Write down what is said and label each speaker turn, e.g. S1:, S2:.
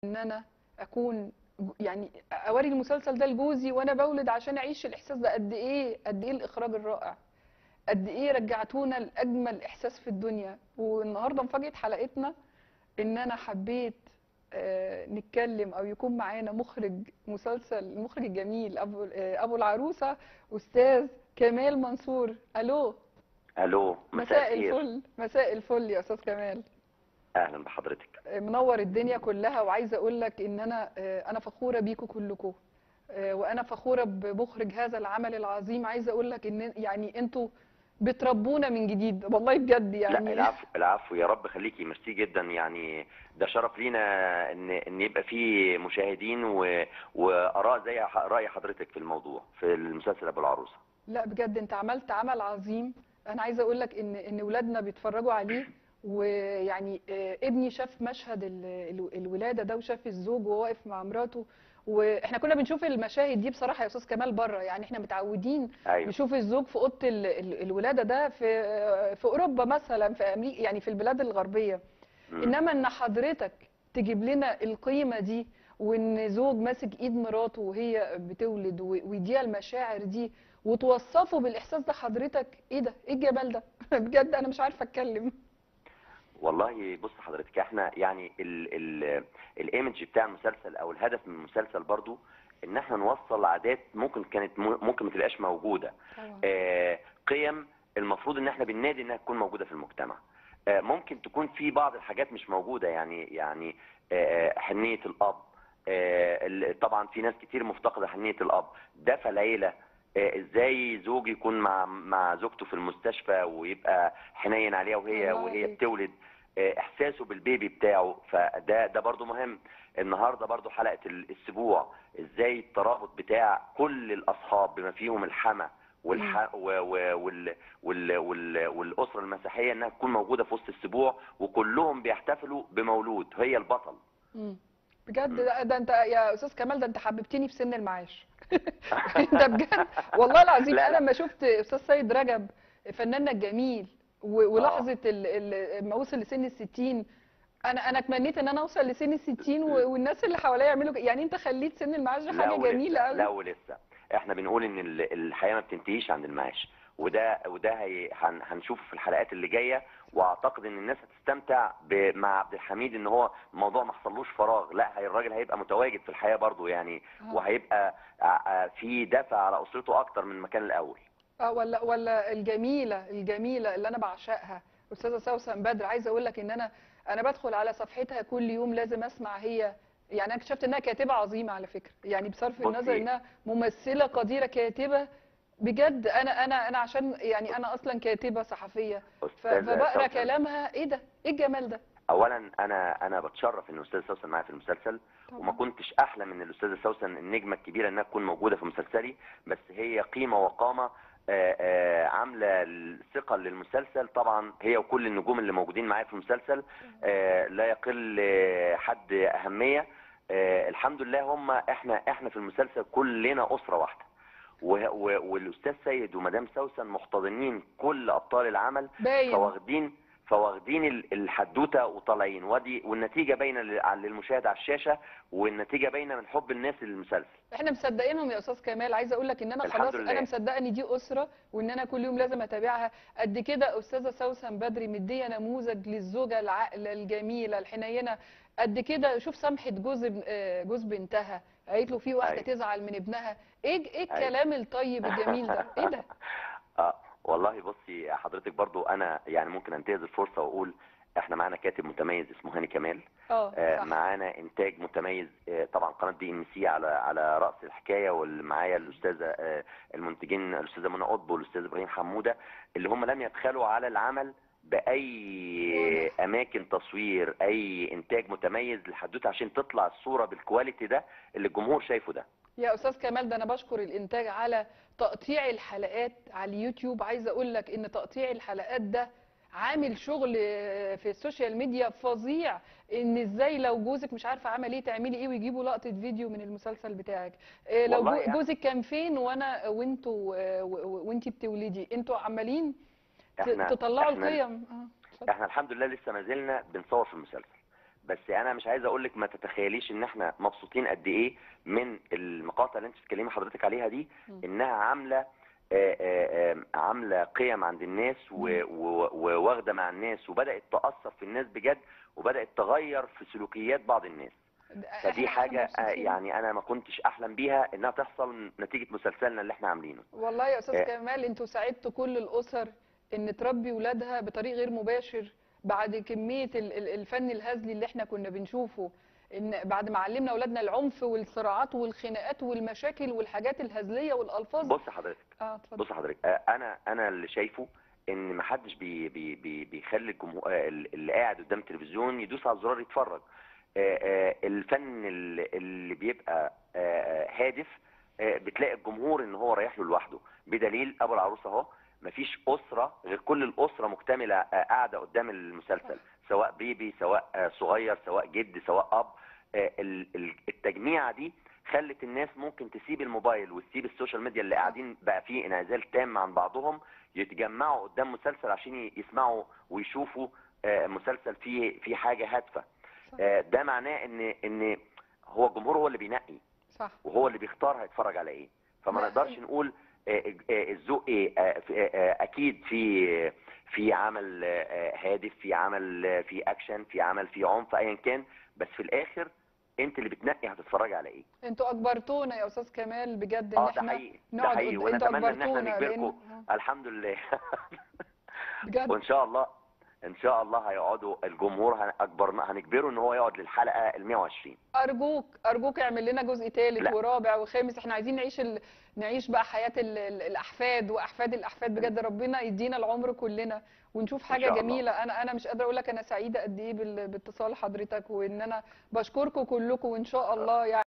S1: ان انا اكون ج- يعني اوري المسلسل ده لجوزي وانا بولد عشان اعيش الاحساس ده قد ايه قد ايه الاخراج الرائع قد ايه رجعتونا لاجمل احساس في الدنيا والنهارده مفاجاه حلقتنا ان انا حبيت آه، نتكلم او يكون معانا مخرج مسلسل المخرج الجميل ابو آه، ابو العروسه استاذ كمال منصور الو
S2: الو
S1: مساء
S2: الخير
S1: الفل مساء الفل يا استاذ كمال
S2: اهلا بحضرتك
S1: منور الدنيا كلها وعايزه اقول لك ان انا آه، انا فخوره بيكم كلكم آه، وانا فخوره بمخرج هذا العمل العظيم عايزه اقول لك ان يعني انتوا بتربونا من جديد والله بجد
S2: لا
S1: يعني
S2: العفو العفو يا رب خليكي ميرسي جدا يعني ده شرف لينا ان ان يبقى في مشاهدين و... واراء زي ح- راي حضرتك في الموضوع في المسلسل ابو العروسه
S1: لا بجد انت عملت عمل عظيم انا عايزه اقول لك ان ان ولادنا بيتفرجوا عليه ويعني آه، ابني شاف مشهد ال- ال- الولاده ده وشاف الزوج وهو واقف مع مراته واحنا كنا بنشوف المشاهد دي بصراحه يا استاذ كمال بره يعني احنا متعودين
S2: ايوه
S1: نشوف الزوج في اوضه ال- ال- الولاده ده في في اوروبا مثلا في امريكا يعني في البلاد الغربيه
S2: مم.
S1: انما ان حضرتك تجيب لنا القيمه دي وان زوج ماسك ايد مراته وهي بتولد و- ويديها المشاعر دي وتوصفه بالاحساس ده حضرتك ايه ده ايه الجمال ده بجد انا مش عارفه اتكلم
S2: والله بص حضرتك احنا يعني ال ال الايمج بتاع المسلسل او الهدف من المسلسل برضو ان احنا نوصل عادات ممكن كانت م- ممكن ما تبقاش موجوده
S1: طبعا
S2: آه، قيم المفروض ان احنا بننادي انها تكون موجوده في المجتمع آه، ممكن تكون في بعض الحاجات مش موجوده يعني يعني آه، حنيه الاب آه، ال- طبعا في ناس كتير مفتقده حنيه الاب دفى العيله آه، ازاي زوج يكون مع مع زوجته في المستشفى ويبقى حنين عليها وهي
S1: الله
S2: وهي
S1: عليك.
S2: بتولد آه، احساسه بالبيبي بتاعه فده ده برضو مهم النهارده برضو حلقه الاسبوع ازاي الترابط بتاع كل الاصحاب بما فيهم الحما والح... و... و... وال... وال... وال... والاسره المسيحيه انها تكون موجوده في وسط السبوع وكلهم بيحتفلوا بمولود هي البطل
S1: مم. بجد ده, ده انت يا استاذ كمال ده انت حببتني في سن المعاش ده بجد والله العظيم
S2: لا،
S1: انا
S2: لا.
S1: لما شفت استاذ سيد رجب فناننا الجميل و- ولحظه ال- ال- ما وصل لسن الستين انا انا اتمنيت ان انا اوصل لسن الستين و- والناس اللي حواليا يعملوا كده. يعني انت خليت سن المعاش ده
S2: لا
S1: حاجه
S2: ولسه
S1: جميله قوي
S2: لا ولسه احنا بنقول ان ال- الحياه ما بتنتهيش عند المعاش وده وده هي... هن... هنشوفه في الحلقات اللي جايه واعتقد ان الناس هتستمتع ب... مع عبد الحميد ان هو الموضوع ما حصلوش فراغ لا هي الراجل هيبقى متواجد في الحياه برضه يعني
S1: آه.
S2: وهيبقى ع- ع- في دافع على اسرته اكتر من المكان الاول
S1: اه ولا ولا الجميله الجميله اللي انا بعشقها استاذه سوسن بدر عايزه اقول لك ان انا انا بدخل على صفحتها كل يوم لازم اسمع هي يعني انا اكتشفت انها كاتبه عظيمه على فكره يعني بصرف
S2: بصي.
S1: النظر انها ممثله قديره كاتبه بجد انا انا انا عشان يعني انا اصلا كاتبه صحفيه ف-
S2: أستاذة
S1: فبقرا
S2: سوسن،
S1: كلامها ايه ده ايه الجمال ده
S2: اولا انا انا بتشرف ان الاستاذه سوسن معايا في المسلسل وما
S1: طبعا
S2: كنتش احلم ان الاستاذه سوسن النجمه الكبيره انها تكون موجوده في مسلسلي بس هي قيمه وقامه آه، آه، عامله الثقه للمسلسل طبعا هي وكل النجوم اللي موجودين معايا في المسلسل آه، لا يقل آه، حد اهميه آه، الحمد لله هم احنا احنا في المسلسل كلنا اسره واحده و- و- والاستاذ سيد ومدام سوسن محتضنين كل ابطال العمل
S1: باين
S2: فواخدين فواخدين ال- الحدوته وطالعين ودي والنتيجه باينه لل- على- للمشاهد على الشاشه والنتيجه باينه من حب الناس للمسلسل
S1: احنا مصدقينهم يا استاذ كمال عايزه اقول لك ان انا
S2: الحمد
S1: خلاص
S2: لله.
S1: انا مصدقه ان دي اسره وان انا كل يوم لازم اتابعها قد كده استاذه سوسن بدري مديه نموذج للزوجه العاقله الجميله الحنينه قد كده شوف سمحت جوز ابن- آه، جوز بنتها قالت له في واحده
S2: أيوة.
S1: تزعل من ابنها ايه ايه
S2: أيوة.
S1: الكلام الطيب الجميل ده ايه ده
S2: اه والله بصي حضرتك برضو انا يعني ممكن انتهز الفرصه واقول احنا معانا كاتب متميز اسمه هاني كمال
S1: اه
S2: آه،
S1: صح
S2: معانا انتاج متميز آه، طبعا قناه دي ام سي على على راس الحكايه ومعايا الاستاذه آه، المنتجين الاستاذه منى قطب والاستاذ ابراهيم حموده اللي هم لم يبخلوا على العمل باي اماكن تصوير اي انتاج متميز للحدوته عشان تطلع الصوره بالكواليتي ده اللي الجمهور شايفه ده
S1: يا استاذ كمال ده انا بشكر الانتاج على تقطيع الحلقات على اليوتيوب عايزه اقول لك ان تقطيع الحلقات ده عامل شغل في السوشيال ميديا فظيع ان ازاي لو جوزك مش عارفه عمل ايه تعملي ايه ويجيبوا لقطه فيديو من المسلسل بتاعك إيه لو
S2: والله
S1: جو-
S2: يعني-
S1: جوزك كان فين وانا وانتوا آه، و- و- وانتي بتولدي انتوا عمالين ت-
S2: احنا
S1: تطلعوا
S2: احنا
S1: القيم اه اتفضل.
S2: احنا الحمد لله لسه ما زلنا بنصور في المسلسل بس انا مش عايز اقول لك ما تتخيليش ان احنا مبسوطين قد ايه من المقاطع اللي انت بتتكلمي حضرتك عليها دي
S1: مم.
S2: انها عامله آه، آه، آه، عامله قيم عند الناس و-
S1: مم.
S2: و- وواخده مع الناس وبدات تاثر في الناس بجد وبدات تغير في سلوكيات بعض الناس فدي
S1: إحنا- إحنا
S2: حاجه آه،
S1: مبسوطين.
S2: يعني انا ما كنتش احلم بيها انها تحصل نتيجه مسلسلنا اللي احنا عاملينه
S1: والله يا استاذ
S2: آه.
S1: كمال انتوا ساعدتوا كل الاسر ان تربي ولادها بطريق غير مباشر بعد كميه ال- ال- الفن الهزلي اللي احنا كنا بنشوفه ان بعد ما علمنا اولادنا العنف والصراعات والخناقات والمشاكل والحاجات الهزليه والالفاظ
S2: بص حضرتك
S1: اه اتفضل
S2: بص حضرتك آه، انا انا اللي شايفه ان ما حدش بي بي بي بيخلي الجمهور آه، اللي قاعد قدام التلفزيون يدوس على الزرار يتفرج آه، آه، الفن اللي اللي بيبقى آه، هادف آه، بتلاقي الجمهور ان هو رايح له لوحده بدليل ابو العروسه اهو مفيش اسره غير كل الاسره مكتمله آه، قاعده قدام المسلسل سواء بيبي سواء آه، صغير سواء جد سواء اب آه، ال- ال- التجميعه دي خلت الناس ممكن تسيب الموبايل وتسيب السوشيال ميديا اللي قاعدين بقى فيه انعزال تام عن بعضهم يتجمعوا قدام مسلسل عشان ي- يسمعوا ويشوفوا آه، مسلسل فيه فيه حاجه هادفه
S1: صح,
S2: آه، ده معناه ان ان هو الجمهور هو اللي بينقي
S1: صح.
S2: وهو اللي بيختار هيتفرج على ايه فما
S1: لا،
S2: نقدرش نقول آه، آه، الذوق ايه آه، في- آه، آه، اكيد في في عمل آه، هادف في عمل آه، في اكشن في عمل في عنف ايا كان بس في الاخر انت اللي بتنقي هتتفرجي على ايه
S1: انتوا اجبرتونا يا استاذ كمال بجد ان
S2: اه ده
S1: احنا
S2: حقيقي ده
S1: نقعد
S2: حقيقي
S1: قد-
S2: وانا
S1: انتوا
S2: اتمنى ان احنا
S1: اجبرتونا
S2: نجبركم
S1: لان
S2: الحمد لله
S1: بجد
S2: وان شاء الله ان شاء الله هيقعدوا الجمهور هن- اجبرنا هنجبره ان هو يقعد للحلقه ال 120
S1: ارجوك ارجوك اعمل لنا جزء ثالث
S2: لا.
S1: ورابع وخامس احنا عايزين نعيش ال... نعيش بقى حياة ال... ال- الاحفاد واحفاد الاحفاد بجد ربنا يدينا العمر كلنا ونشوف حاجة
S2: شاء الله.
S1: جميلة انا انا مش قادرة اقول لك انا سعيدة قد ايه بال... باتصال حضرتك وان انا بشكركم كلكم وان شاء الله يعني